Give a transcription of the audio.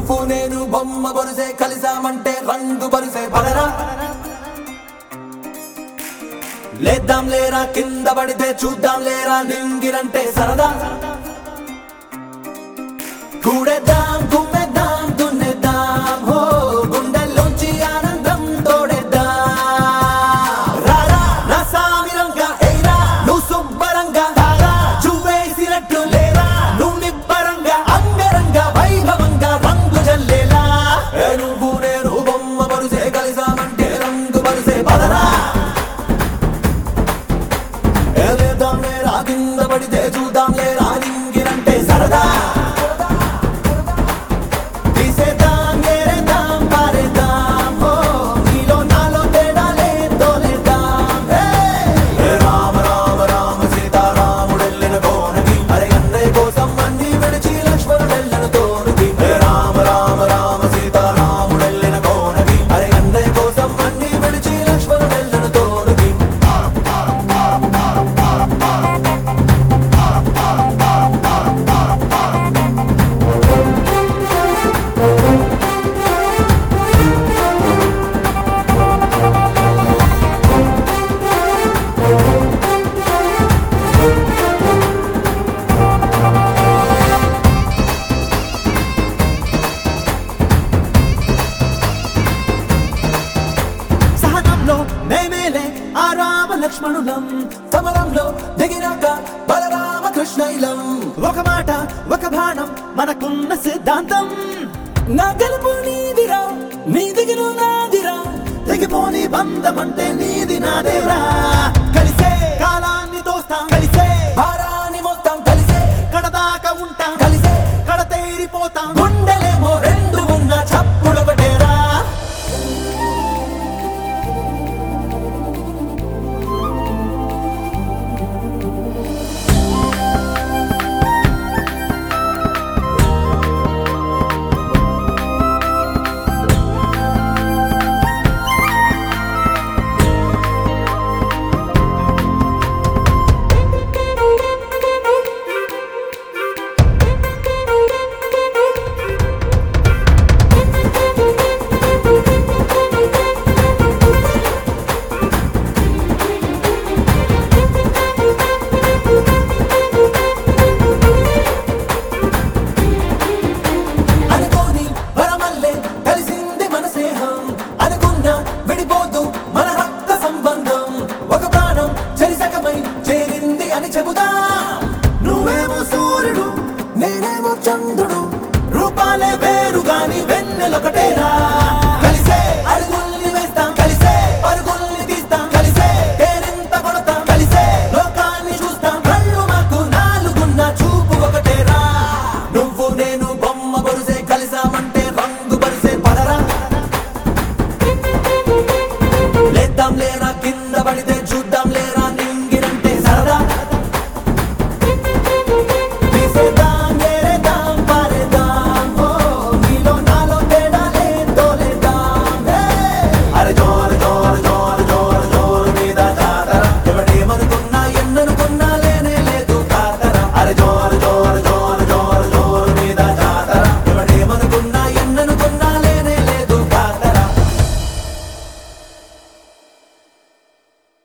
నువ్వు నేను బొమ్మ బరుసే కలిసామంటే రంగు బరుసే పడరా లేద్దాం లేరా కింద పడితే చూద్దాం లేరా నింగిరంటే సరదా కూడేద్దాం కుమ్మేద్దాం దున్నేద్దాం హో గుండెల్లోంచి ఆనందం తోడేద్దాం రారా నా సామిరంగా ఎయిరా నువ్వు శుభ్రంగా తారా చూవేసినట్లు లేరా నువ్వు నిబ్బరంగా అంగరంగా వైభవంగా రంగు జల్లేలా ఏ నువ్వు నేను బొమ్మ బరుసే కలిసామంటే రంగు బరుసే పదరా ఏ లేద్దాం లేరా కింద పడితే చూద్దాం లేరా నింగిరంటే సరదా తీసేద్దాం ఏరేద్దాం పారేద్దాం ఓ నీలో నాలో తేడాలే తోలేద్దాం హే! హే రామ రామ రామ సీతారాముడెళ్ళిన కోనకి అరే అన్నయ్య కోసం అన్ని విడిచి లక్ష్మణుడెళ్ళిన తోనుకి హే రామ రామ రామ సీతారాముడెళ్ళిన కోనకి అరే అన్నయ్య కోసం అన్ని విడిచి లక్ష్మణుడెళ్ళిన తోనుకి సహనంలో మేమేలే ఆ రామ లక్ష్మణులం సమరంలో దిగినాక బలరామ కృష్ణైలం ఒక మాట ఒక బాణం మనకున్న సిద్ధాంతం నా గెలుపు నీదిరా నీ దిగులు నాదిరా తెగిపోని బంధం అంటే నీది నాదేరా